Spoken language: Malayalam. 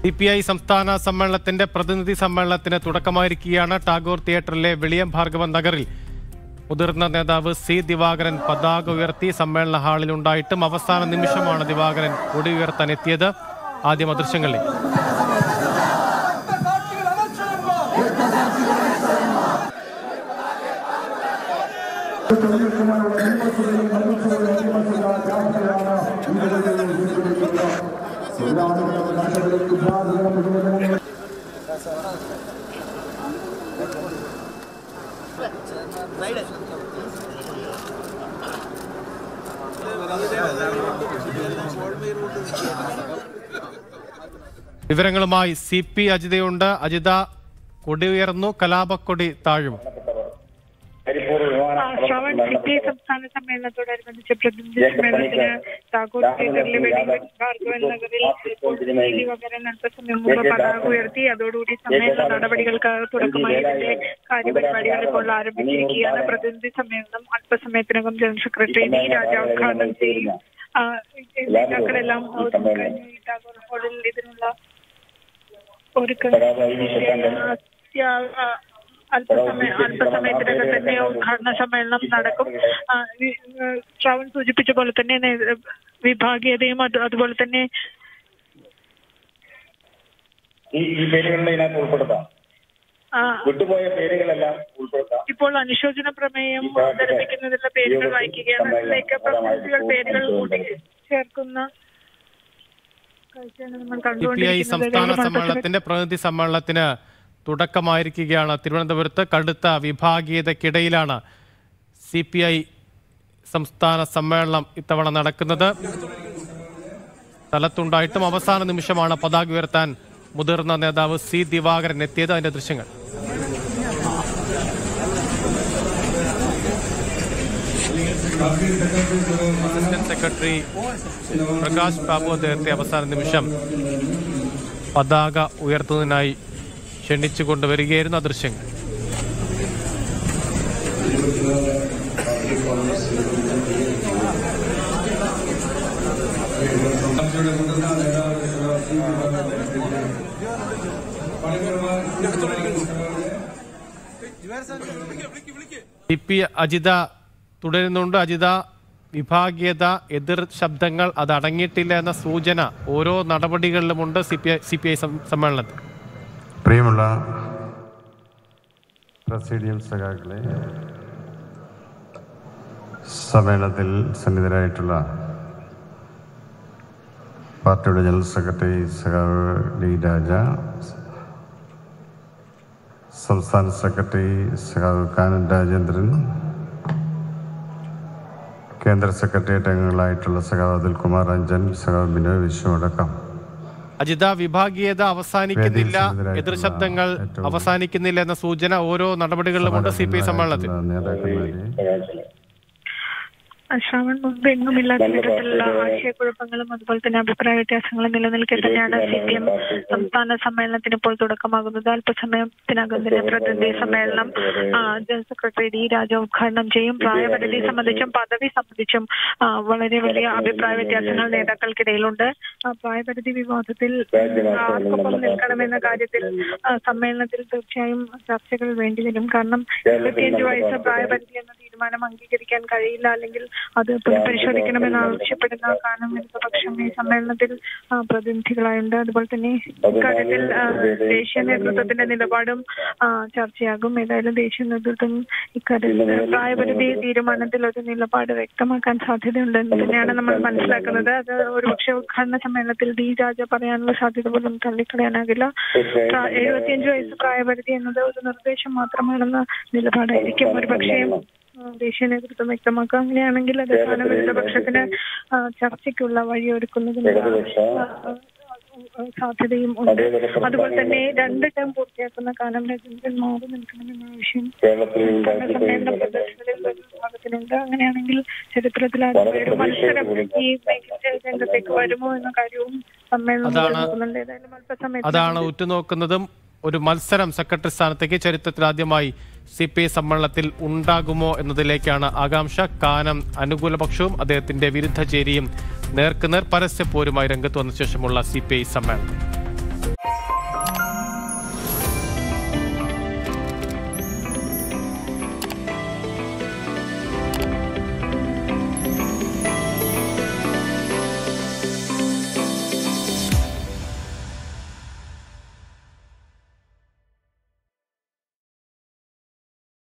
സി പി ഐ സംസ്ഥാന സമ്മേളനത്തിന്റെ പ്രതിനിധി സമ്മേളനത്തിന് തുടക്കമായിരിക്കുകയാണ് ടാഗോർ തിയേറ്ററിലെ വെളിയം ഭാർഗവൻ നഗറിൽ മുതിർന്ന നേതാവ് സി ദിവാകരൻ പതാക ഉയർത്തി സമ്മേളന ഹാളിൽ ഉണ്ടായിട്ടും അവസാന നിമിഷമാണ് ദിവാകരൻ കൊടി ഉയർത്താൻ എത്തിയത് ആദ്യം അദൃശ്യങ്ങളിൽ വിവരങ്ങളുമായി സി പി അജിതയുണ്ട് അജിത കൊടി ഉയർന്നു കലാപക്കൊടി താഴും ആ, ശ്രവൺ സി പി ഐ സംസ്ഥാന സമ്മേളനത്തോടനുബന്ധിച്ച് പ്രതിനിധി സമ്മേളനത്തിന് താക്കൂർ തിയേറ്ററിലെ വെടിവെപ്പ് ഭാർഗവൻ നഗറിൽ ദിവാകരൻ അല്പസമയം മുമ്പ് പതാക ഉയർത്തി അതോടുകൂടി സമ്മേളന നടപടികൾക്ക് തുടക്കമായി ഇതിന്റെ കാര്യപരിപാടികൾ ഇപ്പോൾ ആരംഭിച്ചിരിക്കുകയാണ് പ്രതിനിധി സമ്മേളനം അല്പസമയത്തിനകം ജനറൽ സെക്രട്ടറി ഡി രാജ ഉദ്ഘാടനം ചെയ്യും ആ, നേതാക്കളെല്ലാം ഒരുങ്ങി കഴിഞ്ഞു. ഈ ടാഗോർ ഹാളിൽ ഇതിനുള്ള ഒരുക്കങ്ങൾ ആ, അല്പസമയം അല്പസമയത്തിനകം തന്നെ ഉദ്ഘാടന സമ്മേളനം നടക്കും ആ, വി- ഏഹ് ശ്രാവൺ സൂചിപ്പിച്ച പോലെ തന്നെ നേ- വിഭാഗീയതയും അത് അതുപോലെ തന്നെ ഈ ഈ പേരുകളിൽ ഇതിനകത്ത് ഉൾപ്പെടുത്താം ആ, വിട്ടുപോയ പേരുകളെല്ലാം ഉൾപ്പെടുത്താം ഇപ്പോൾ അനുശോചന പ്രമേയം അവതരിപ്പിക്കുന്നതിനുള്ള പേരുകൾ വായിക്കുകയാണ് അതിലേക്ക് പ്രതിനിധികൾ പേരുകൾ കൂടി ചേർക്കുന്ന കാഴ്ചയാണ് നമ്മൾ സി പി ഐ സംസ്ഥാന കണ്ടുകൊണ്ടിരിക്കുന്നത് സമ്മേളനത്തിന്റെ പ്രതിനിധി സമ്മേളനത്തിന് തുടക്കമായിരിക്കുകയാണ് തിരുവനന്തപുരത്ത് കടുത്ത വിഭാഗീയതയ്ക്കിടയിലാണ് സി പി ഐ സംസ്ഥാന സമ്മേളനം ഇത്തവണ നടക്കുന്നത് സ്ഥലത്തുണ്ടായിട്ടും അവസാന നിമിഷമാണ് പതാക ഉയർത്താൻ മുതിർന്ന നേതാവ് സി ദിവാകരൻ എത്തിയത് അതിന്റെ ദൃശ്യങ്ങൾ അസിസ്റ്റന്റ് സെക്രട്ടറി പ്രകാശ് ബാബു അദ്ദേഹത്തെ അവസാന നിമിഷം പതാക ഉയർത്തുന്നതിനായി ക്ഷണിച്ചു കൊണ്ടുവരികയായിരുന്നു ആ ദൃശ്യങ്ങൾ ടി പി അജിത തുടരുന്നുണ്ട് അജിത വിഭാഗീയത എതിർ ശബ്ദങ്ങൾ അത് അടങ്ങിയിട്ടില്ല എന്ന സൂചന ഓരോ നടപടികളിലുമുണ്ട് C P I C P I സമ്മേളനത്തിൽ പ്രിയമുള്ള പ്രസിഡിയം സഖാക്കളെ സമ്മേളനത്തിൽ സന്നിധരായിട്ടുള്ള പാർട്ടിയുടെ ജനറൽ സെക്രട്ടറി സഖാവ് ഡി രാജ സംസ്ഥാന സെക്രട്ടറി സഖാവ് കാനൻ രാജേന്ദ്രൻ കേന്ദ്ര സെക്രട്ടേറിയറ്റ് അംഗങ്ങളായിട്ടുള്ള സഖാവ് അതുൽകുമാർ അഞ്ജൻ സഖാവ് ബിനോയ് വിശ്വ അടക്കം അജിത വിഭാഗീയത അവസാനിക്കുന്നില്ല എതിർ ശബ്ദങ്ങൾ അവസാനിക്കുന്നില്ല എന്ന സൂചന ഓരോ നടപടികളിലുമുണ്ട് സി പി ഐ സമ്മേളനത്തിൽ നേതാക്കന്മാരെ ശ്രവൺ മുമ്പ് എങ്ങുമില്ലാത്ത വിധത്തിലുള്ള ആശയക്കുഴപ്പങ്ങളും അതുപോലെ തന്നെ അഭിപ്രായ വ്യത്യാസങ്ങളും നിലനിൽക്കെ തന്നെയാണ് സി പി എം സംസ്ഥാന സമ്മേളനത്തിന് ഇപ്പോൾ തുടക്കമാകുന്നത് അല്പസമയത്തിനകം തന്നെ പ്രതിനിധി സമ്മേളനം ആ, ജനറൽ സെക്രട്ടറി ഡി രാജ ഉദ്ഘാടനം ചെയ്യും പ്രായപരിധി സംബന്ധിച്ചും പദവി സംബന്ധിച്ചും ആ, വളരെ വലിയ അഭിപ്രായ വ്യത്യാസങ്ങൾ നേതാക്കൾക്കിടയിലുണ്ട് ആ, പ്രായപരിധി വിവാദത്തിൽ ആർക്കൊപ്പം നിൽക്കണമെന്ന കാര്യത്തിൽ ആ, സമ്മേളനത്തിൽ തീർച്ചയായും ചർച്ചകൾ വേണ്ടിവരും കാരണം ഇരുപത്തിയഞ്ച് വയസ്സ് പ്രായപരിധി എന്ന തീരുമാനം അംഗീകരിക്കാൻ കഴിയില്ല അല്ലെങ്കിൽ അത് പുനഃപരിശോധിക്കണമെന്ന് ആവശ്യപ്പെടുന്ന കാരണം പക്ഷം ഈ സമ്മേളനത്തിൽ ആ, പ്രതിനിധികളായുണ്ട് അതുപോലെ തന്നെ ഇക്കാര്യത്തിൽ ആ, ദേശീയ നേതൃത്വത്തിന്റെ നിലപാടും ആ, ചർച്ചയാകും ഏതായാലും ദേശീയ നേതൃത്വം ഇക്കാര്യത്തിൽ പ്രായപരിധി തീരുമാനത്തിൽ ഒരു നിലപാട് വ്യക്തമാക്കാൻ സാധ്യതയുണ്ടെന്ന് തന്നെയാണ് നമ്മൾ മനസ്സിലാക്കുന്നത് അത് ഒരുപക്ഷെ ഉദ്ഘാടന സമ്മേളനത്തിൽ ഡി രാജ പറയാനുള്ള സാധ്യത പോലും തള്ളിക്കളയാനാകില്ല പ്രാ- എഴുപത്തിയഞ്ച് വയസ്സ് പ്രായപരിധി എന്നത് ഒരു നിർദ്ദേശം മാത്രമാണെന്ന നിലപാടായിരിക്കും ഒരുപക്ഷെ ആ, ദേശീയ നേതൃത്വം വ്യക്തമാക്കുക അങ്ങനെയാണെങ്കിൽ അത് ഇടതുപക്ഷത്തിന് ആ, ചർച്ചയ്ക്കുള്ള വഴിയൊരുക്കുന്നതിനുള്ള ആ, ആ, സാധ്യതയും ഉണ്ട് അതുപോലെ തന്നെ രണ്ട് ടേം പൂർത്തിയാക്കുന്ന കാലം രാജേന്ദ്രൻ മാറി നിൽക്കണമെന്ന ആവശ്യം സമ്മേളന പ്രദർശനങ്ങളിൽ ഒരു വിഭാഗത്തിനുണ്ട് അങ്ങനെയാണെങ്കിൽ ചരിത്രത്തിൽ ആദ്യമായി ഒരു മത്സരം ഈ മേഖല രംഗത്തേക്ക് വരുമോ എന്ന കാര്യവും സമ്മേളനം അതാണ് നോക്കുന്നുണ്ട് ഏതായാലും അല്പസമയത്ത് അതാണ് ഉറ്റുനോക്കുന്നതും ഒരു മത്സരം സെക്രട്ടറി സ്ഥാനത്തേക്ക് ചരിത്രത്തിൽ ആദ്യമായി സി പി ഐ സമ്മേളനത്തിൽ ഉണ്ടാകുമോ എന്നതിലേക്കാണ് ആകാംക്ഷ കാനം അനുകൂല പക്ഷവും അദ്ദേഹത്തിന്റെ വിരുദ്ധ ചേരിയും നേർക്കുനേർ പരസ്യപ്പോരുമായി രംഗത്ത് വന്ന ശേഷമുള്ള സി പി ഐ സമ്മേളനം